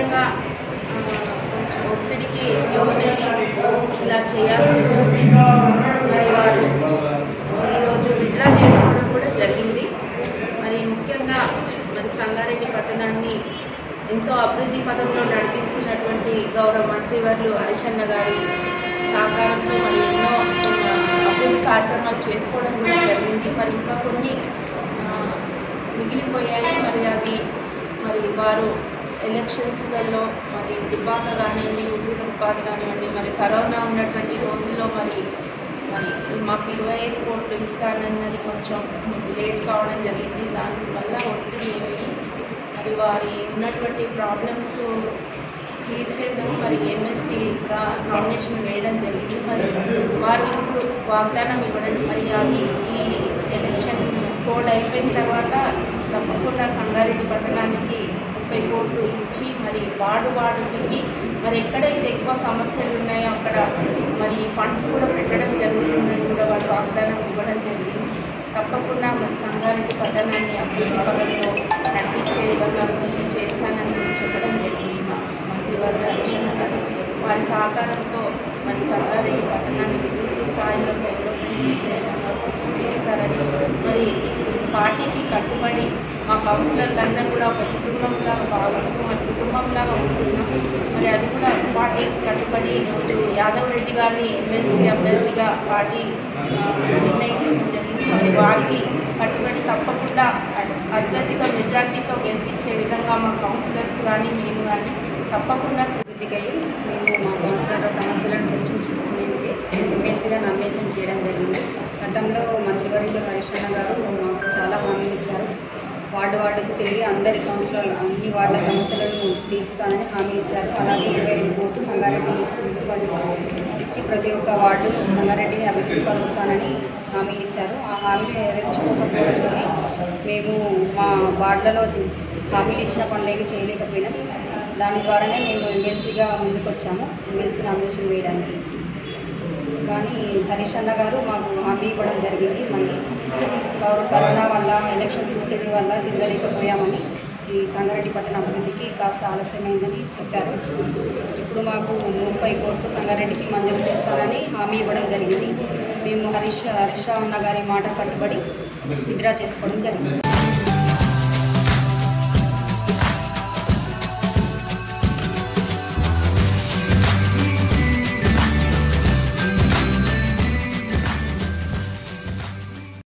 ఆర్థికంగా ఆ, కొంచెం ఒత్తిడికి లోనయ్యి ఇలా చేయాల్సి వచ్చింది మరి వారు ఈరోజు విడ్రా చేసుకోవడం కూడా జరిగింది మరి ముఖ్యంగా మరి సంగారెడ్డి పట్టణాన్ని ఎంతో అభివృద్ధి పదంలో నడిపిస్తున్నటువంటి గౌరవ మంత్రివర్లు హరిశన్న గారి సహకారంతో మరి ఎన్నో ఆ, అభివృద్ధి కార్యక్రమాలు చేసుకోవడం కూడా జరిగింది మరి ఇంకా కొన్ని ఆ, మిగిలిపోయాయి మరి అది మరి వారు ఎలక్షన్స్లలో మరి దుబ్బాక కానివ్వండి హుజూరాబాద్ కానివ్వండి మరి కరోనా ఉన్నటువంటి రోజుల్లో మరి మరి మాకు ఇరవై ఐదు కోట్లు ఇస్తానన్నది కొంచెం లేట్ కావడం జరిగింది దానివల్ల ఒత్తిడి ఏమి మరి వారి ఉన్నటువంటి ప్రాబ్లమ్స్ తీర్చేందుకు మరి ఎమ్మెల్సీగా నామినేషన్ వేయడం జరిగింది మరి వారు ఇప్పుడు వాగ్దానం ఇవ్వడం మరి అది ఈ ఎలక్షన్ కోడ్ అయిపోయిన తర్వాత తప్పకుండా సంగారెడ్డి పట్టణానికి ముప్పై కోట్లు ఇచ్చి మరి వార్డు వార్డు తిరిగి మరి ఎక్కడైతే ఎక్కువ సమస్యలు ఉన్నాయో అక్కడ మరి ఫండ్స్ కూడా పెట్టడం జరుగుతుందని కూడా వారు వాగ్దానం ఇవ్వడం జరిగింది తప్పకుండా మరి సంగారెడ్డి పట్టణాన్ని అభివృద్ధి పదంలో నడిపించే విధంగా కృషి చేస్తానని కూడా చెప్పడం జరిగింది మా మంత్రివర్గ హరీష్ గారు వారి సహకారంతో మరి సంగారెడ్డి పట్టణాన్ని పూర్తి స్థాయిలో డెవలప్మెంట్ చేసే విధంగా కృషి చేస్తారని మరి పార్టీకి కట్టుబడి మా కౌన్సిలర్లందరూ కూడా ఒక కుటుంబంలాగా భావిస్తూ మరి కుటుంబంలాగా ఉంటున్నాం మరి అది కూడా పార్టీకి కట్టుబడి ఈరోజు యాదవ్ రెడ్డి గారిని ఎమ్మెల్సీ అభ్యర్థిగా పార్టీ ఆ, నిర్ణయించడం జరిగింది మరి వారికి కట్టుబడి తప్పకుండా అత్యధిక మెజార్టీతో గెలిపించే విధంగా మా కౌన్సిలర్స్ కానీ మేము కానీ తప్పకుండా అభివృద్ధికై మేము మా కౌన్సిలర్ సమస్యలను చర్చించుకునేందుకే ఎమ్మెల్సీగా నామినేషన్ చేయడం జరిగింది గతంలో మంత్రివర్యులు హరిశన్న గారు మాకు చాలా హామీలు ఇచ్చారు వార్డు వార్డుకు తిరిగి అందరి కౌన్సిలర్ అన్ని వార్డుల సమస్యలను తీర్చుతానని హామీ ఇచ్చారు అలాగే ఇరవై ఐదు కోట్లు సంగారెడ్డి మున్సిపాలిటీ ఇచ్చి ప్రతి ఒక్క వార్డు సంగారెడ్డిని అభివృద్ధి పరుస్తానని హామీలు ఇచ్చారు ఆ హామీలు నెరవేర్చుకోకపోవడంతో మేము మా వార్డులలో హామీలు ఇచ్చిన పనులేవి చేయలేకపోయినాం దాని ద్వారానే మేము ఎమ్మెల్సీగా ముందుకు వచ్చాము ఎమ్మెల్సీ నామినేషన్ వేయడానికి కానీ హరీష్ అన్న గారు మాకు హామీ ఇవ్వడం జరిగింది మళ్ళీ కరో- కరోనా వల్ల ఎలక్షన్స్ ఒత్తిడి వల్ల తిరగలేకపోయామని ఈ సంగారెడ్డి పట్టణ అభివృద్ధికి కాస్త ఆలస్యమైందని చెప్పారు ఇప్పుడు మాకు ముప్పై కోట్లు సంగారెడ్డికి మంజూరు చేస్తారని హామీ ఇవ్వడం జరిగింది మేము హరీష్ హరీష్ రావు అన్న గారి మాట కట్టుబడి విత్డ్రా చేసుకోవడం జరిగింది